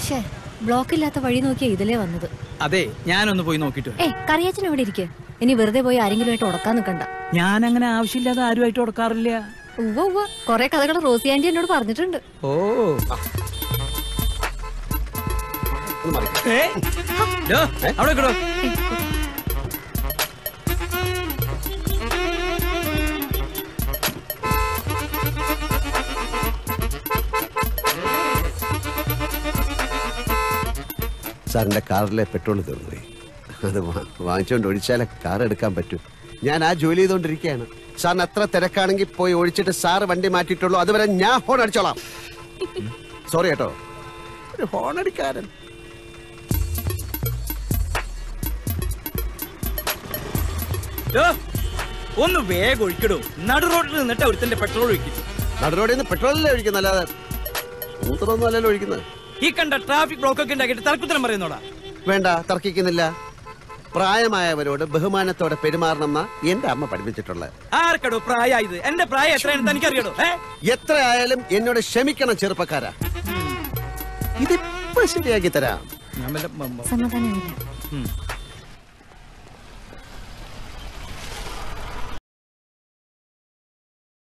ഷേ ബ്ലോക്ക് ഇല്ലാത്ത വഴി നോക്കിയാ ഇതിലേ വന്നത് അതെ ഞാനൊന്ന് പോയി നോക്കിട്ട് വരാം. ഏ കറിയാച്ചൻ എവിടെ ഇരിക്കെ ഇനി വെറുതെ പോയി ആരെങ്കിലും ആയിട്ട് ഉടക്കാൻ നിൽക്കണ്ട ഞാൻ അങ്ങനെ ആവശ്യമില്ലാതെ ആരുമായിട്ട് കൊടുക്കാറില്ല ഉവ്വ ഉവ്വ കൊറേ കഥകൾ റോസി ആന്റി എന്നോട് പറഞ്ഞിട്ടുണ്ട് ഓ ഒന്ന് മാറി. ഏ? ഡോ, അവിടെ നിക്കടോ. സാറിന്റെ കാറിലെ പെട്രോൾ തീർന്നുപോയി അത് വാ- വാങ്ങിച്ചുകൊണ്ട് ഒഴിച്ചാലേ കാർ എടുക്കാൻ പറ്റൂ ഞാൻ ആ ജോലി ചെയ്തുകൊണ്ടിരിക്കുകയാണ് സാറിന് അത്ര തിരക്കാണെങ്കിൽ പോയി ഒഴിച്ചിട്ട് സാറ് വണ്ടി മാറ്റിയിട്ടുള്ളൂ അതുവരെ ഞാൻ ഹോൺ അടിച്ചോളാം സോറി കേട്ടോ ഒരു ഹോൺ അടിക്കാരൻ ഡോ, ഒന്ന് വേഗം ഒഴിക്കടോ നടു റോഡിൽ നിന്നിട്ട് ഒരുത്തന്റെ പെട്രോൾ ഒഴിക്കും നടുറോഡിൽ നിന്ന് പെട്രോളല്ലേ ഒഴിക്കുന്നത് അല്ലാതെ മൂത്രമൊന്നും അല്ലല്ലോ ഒഴിക്കുന്നത് ഈ കണ്ട ട്രാഫിക് ബ്ലോക്ക് ഒക്കെ ഉണ്ടാക്കിയിട്ട് തർക്കുത്തരം പറയുന്നോടാ വേണ്ട തർക്കിക്കുന്നില്ല പ്രായമായവരോട് ബഹുമാനത്തോടെ പെരുമാറണം എന്നാ എന്റെ അമ്മ പഠിപ്പിച്ചിട്ടുള്ളത് ആർക്കടോ പ്രായമായത് എന്റെ പ്രായം എത്രയാണെന്ന് തനിക്കറിയടോ ഏ എത്ര ആയാലും എന്നോട് ക്ഷമിക്കണം ചെറുപ്പക്കാരാ ഇതിപ്പോ ശരിയാക്കി തരാം ഞാൻ വല്ല മ- മ- സമാധാനമില്ല ഉം.